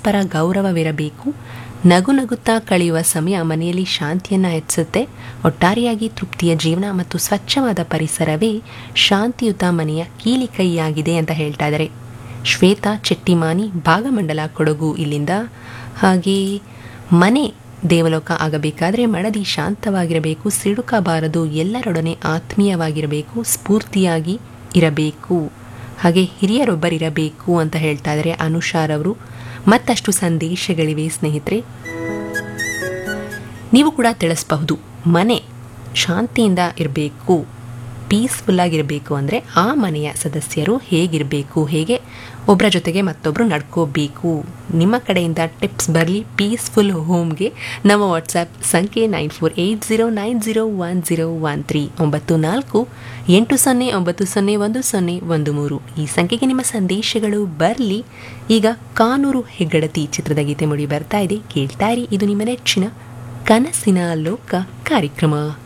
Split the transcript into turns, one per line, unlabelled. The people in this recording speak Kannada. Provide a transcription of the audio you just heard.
ಪರಸ್ಪರ ಗೌರವವಿರಬೇಕು ನಗು ನಗುತ್ತಾ ಕಳೆಯುವ ಸಮಯ ಮನೆಯಲ್ಲಿ ಶಾಂತಿಯನ್ನು ಹೆಚ್ಚಿಸುತ್ತೆ ಒಟ್ಟಾರೆಯಾಗಿ ತೃಪ್ತಿಯ ಜೀವನ ಮತ್ತು ಸ್ವಚ್ಛವಾದ ಪರಿಸರವೇ ಶಾಂತಿಯುತ ಮನೆಯ ಕೀಲಿಕೈಯಾಗಿದೆ ಅಂತ ಹೇಳ್ತಾ ಇದ್ದಾರೆ ಶ್ವೇತಾ ಚೆಟ್ಟಿಮಾನಿ ಭಾಗಮಂಡಲ ಕೊಡಗು ಇಲ್ಲಿಂದ ಹಾಗೆ ಮನೆ ದೇವಲೋಕ ಆಗಬೇಕಾದ್ರೆ ಮಡದಿ ಶಾಂತವಾಗಿರಬೇಕು ಸಿಡುಕಬಾರದು ಎಲ್ಲರೊಡನೆ ಆತ್ಮೀಯವಾಗಿರಬೇಕು ಸ್ಫೂರ್ತಿಯಾಗಿ ಇರಬೇಕು ಹಾಗೆ ಹಿರಿಯರೊಬ್ಬರಿರಬೇಕು ಅಂತ ಹೇಳ್ತಾ ಇದ್ದಾರೆ ಅನುಷಾರವರು ಮತ್ತಷ್ಟು ಸಂದೇಶಗಳಿವೆ ಸ್ನೇಹಿತರೆ ನೀವು ಕೂಡ ತಿಳಿಸಬಹುದು ಮನೆ ಶಾಂತಿಯಿಂದ ಇರಬೇಕು ಪೀಸ್ಫುಲ್ ಆಗಿರಬೇಕು ಅಂದರೆ ಆ ಮನೆಯ ಸದಸ್ಯರು ಹೇಗಿರಬೇಕು ಹೇಗೆ ಒಬ್ಬರ ಜೊತೆಗೆ ಮತ್ತೊಬ್ಬರು ನಡ್ಕೋಬೇಕು ನಿಮ್ಮ ಕಡೆಯಿಂದ ಟಿಪ್ಸ್ ಬರಲಿ ಪೀಸ್ಫುಲ್ ಹೋಮ್ಗೆ ನಮ್ಮ ವಾಟ್ಸಪ್ ಸಂಖ್ಯೆ nine four eight zero nine zero one zero one three ಒಂಬತ್ತು ನಾಲ್ಕು ಎಂಟು ಸೊನ್ನೆ ಒಂಬತ್ತು ಸೊನ್ನೆ ಒಂದು ಸೊನ್ನೆ ಒಂದು ಮೂರು ಈ ಸಂಖ್ಯೆಗೆ ನಿಮ್ಮ ಸಂದೇಶಗಳು ಬರಲಿ ಈಗ ಕಾನೂರು ಹೆಗ್ಗಡತಿ ಚಿತ್ರದ ಗೀತೆ ಮುಡಿ ಬರ್ತಾ ಇದೆ ಕೇಳ್ತಾ ಇರಿ ಇದು ನಿಮ್ಮ ನೆಚ್ಚಿನ ಕನಸಿನ ಲೋಕ ಕಾರ್ಯಕ್ರಮ